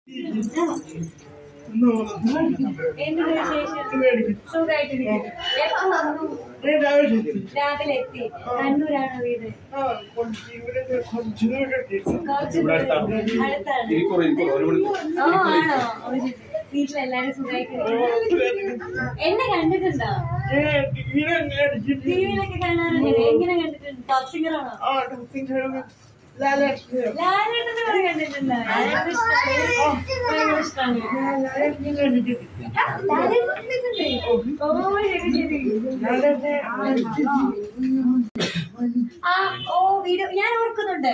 എന്ത് വിശേഷം സുഖമായിട്ടിരിക്കുന്നു എപ്പോ വന്നു രാവിലെ എത്തി കണ്ണൂരാണോ വീട് കുറച്ച് ദൂരം. അടുത്താണ് ഇരിക്കോളൂ, ഇരിക്കോളൂ, ഒരു മണിക്കൂർ. ഓ ആണോ ഓ, ശരി. വീട്ടിലെല്ലാരും സുഖമായിട്ടിരിക്കുന്നു എന്നെ കണ്ടിട്ടുണ്ടോ ടിവിയിലൊക്കെ കാണാറുണ്ട് എങ്ങനെ കണ്ടിട്ടുണ്ട് ടോപ് സിംഗർ ആണോ ലാലേട്ടനെ കൂടെ കണ്ടിട്ടുണ്ടോ ലാലേട്ടന് ഇഷ്ടമാണ് ഭയങ്കര ഇഷ്ടമാണ് ആ, ലാലേട്ടനെ കണ്ടിട്ടുണ്ട്. ഓ ശരി ശരി ആ ഓ വീഡിയോ ഞാൻ ഓർക്കുന്നുണ്ട്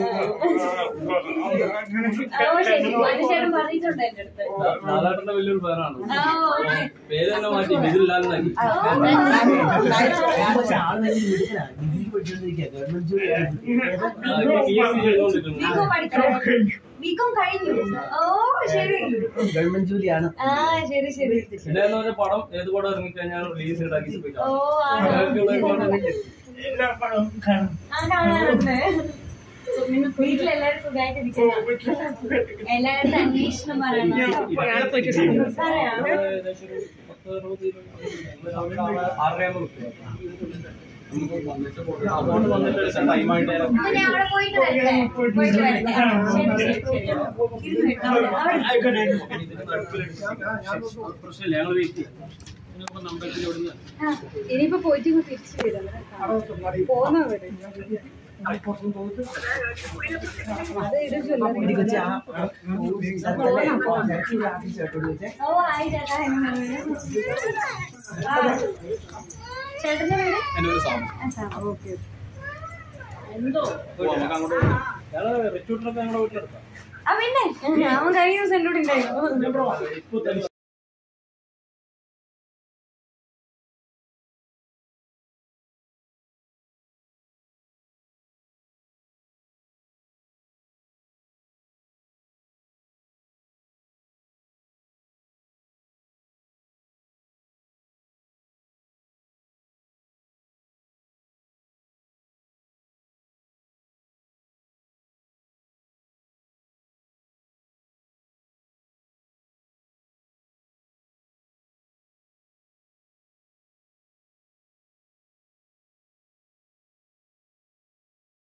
ഓ ശരി മനുഷ്യരും പറഞ്ഞിട്ടുണ്ട് എന്റെ അടുത്ത് ലാലേട്ടന്റെ വലിയൊരു ഫാനാണ് ആ ഓക്കെ പേര് തന്നെ മാറ്റി മിഥുലാലെന്നാക്കി ബികോം പഠിക്കണം ബികോം കഴിഞ്ഞു ഓ ശരി ഗവൺമെന്റ് ജോലിയാണ് ആ ശരി ശരി പിന്നെ എന്ന് പറഞ്ഞ പടം ഏത് പടം ഇറങ്ങിക്കഴിഞ്ഞാൽ റിലീസ് ഉണ്ടാക്കി പോയി ഓ ആണോ ആ കാണാറുണ്ട് വീട്ടിലെല്ലാരും സുഖമായിട്ടിരിക്കുന്നു എല്ലാവരുടെ അന്വേഷണം പറയണം പറയാം അതുകൊണ്ട് വന്നിട്ട് ടൈമായിട്ട് അപ്പൊ ഞാൻ അവിടെ പോയിട്ട് വരട്ടെ പോയിട്ട് വരട്ടെ ആ, ശരി ശരി ശരി ഇരുന്ന് കേട്ടോ. അവിടെ പ്രശ്നമില്ല ഞങ്ങൾ വെയിറ്റ് ചെയ്യാം നമ്പറിൽ ഇവിടുന്ന് ആ, ഇനിയിപ്പോ പോയിട്ട് ഇങ്ങ് തിരിച്ചു വരും പോന്നവര് അത് ഇടുമല്ലോ ഓ ആയി ചേട്ടാ ചേട്ടന്റെ പേര് എൻ്റെ ഒരു സാധനം ആ, സാം. ഓക്കെ എന്തോ നമുക്ക് അങ്ങോട്ട് പോകാം. ഞങ്ങള് റിക്രൂട്ടറൊക്കെ ഞങ്ങളുടെ വീട്ടിലെടുക്കാം ആ പിന്നെ അവൻ കഴിഞ്ഞ ദിവസം എന്നോട് ഉണ്ടായിരുന്നു ഇപ്പൊ തന്നെ